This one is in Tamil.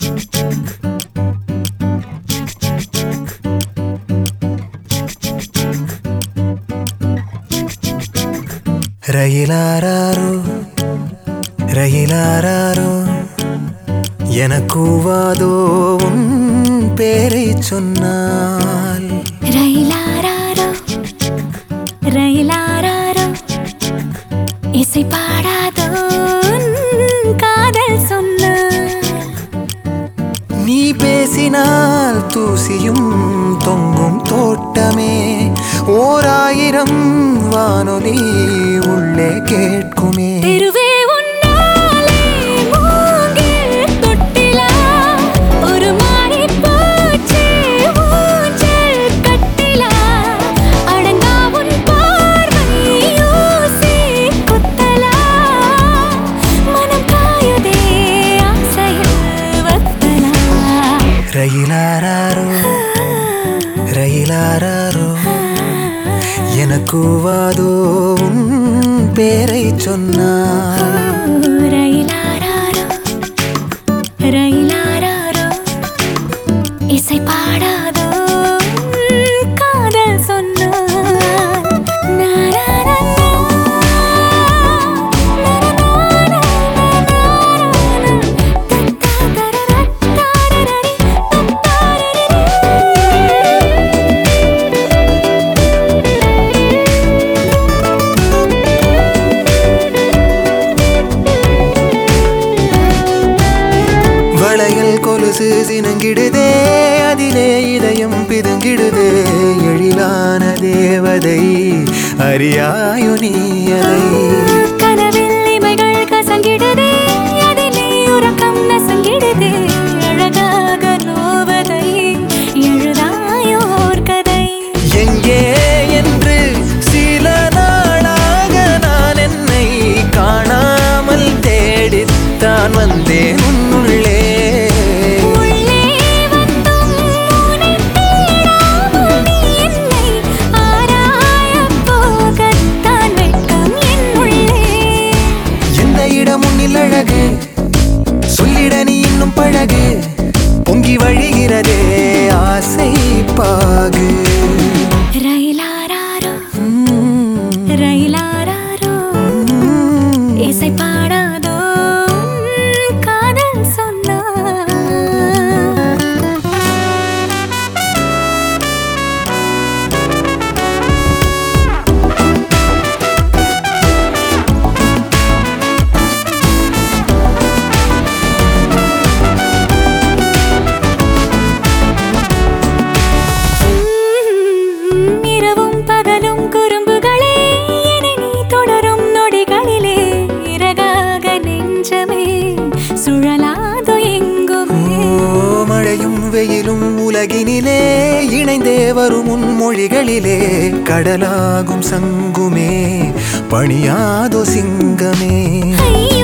ரயிலாரோ ரயிலாரோ எனக்கூவாதோ உன் பேரை சொன்னால் ரயிலாரோ ரயிலாரோ இசை பாடாதோ உன் காதல் சொன்ன நீ பேசினால் தூசியும் தொங்கும் தோட்டமே ஓராயிரம் வானொலி உள்ளே கேட்குமே தெருவே உன்னாலே மூங்கில் தொட்டிலா ஒரு மாடிப் பூச்சி ஊஞ்சல் கட்டிலா அடங்கா உன் பார்வை ஊசி குத்தலா மனம் காயுதே ஆசையில் வத்தலா ரயிலாரோ ரயிலாரோ எனக்கூவாதோ உன் பேரை சொன்னால் ரயிலாரோ ரயிலாரோ இசை பாடாதோ உன் காதல் சொன்னார் வளையல் கொலுசு சினங்கிடுதே அதிலே இதயம் பிதுங்கிடுதே எழிலான தேவதை அறியாயோ நீ அதை கனவில் இமைகள் கசங்கிடுதே அதிலே உறக்கம் நசங்கிடுதே அழகாக நோவதை எழுதாயோர் கதை எங்கே என்று சில நாளாக நான் என்னை காணாமல் தேடித்தான் வந்தேன் உன்னுள்ளே உள்ளே வந்தும் உனைத் தேடாமல் நீ என்னை ஆராயப் போகத்தான் வெட்கம் என் உள்ளே எந்த இடம் உன்னில் அழகு சொல்லிட நீ இன்னும் பழகு பொங்கி வழிகிறதே ஆசை பாகு ரயிலாரோ உம், ரயிலாரோ உம். இசை பாடாதோ உன் காதல் சொன்னார் உம், இரவும் பகலும் குறும்புகளே என்னை நீ தொடரும் நொடிகளிலே இறகாக நெஞ்சமே சுழலாதோ எங்குமே ஓ, மழையும் வெயிலும் உலகினிலே இணைந்தே வரும் உன் மொழிகளிலே கடலாகும் சங்குமே பணியாதோ சிங்கமே ஐயா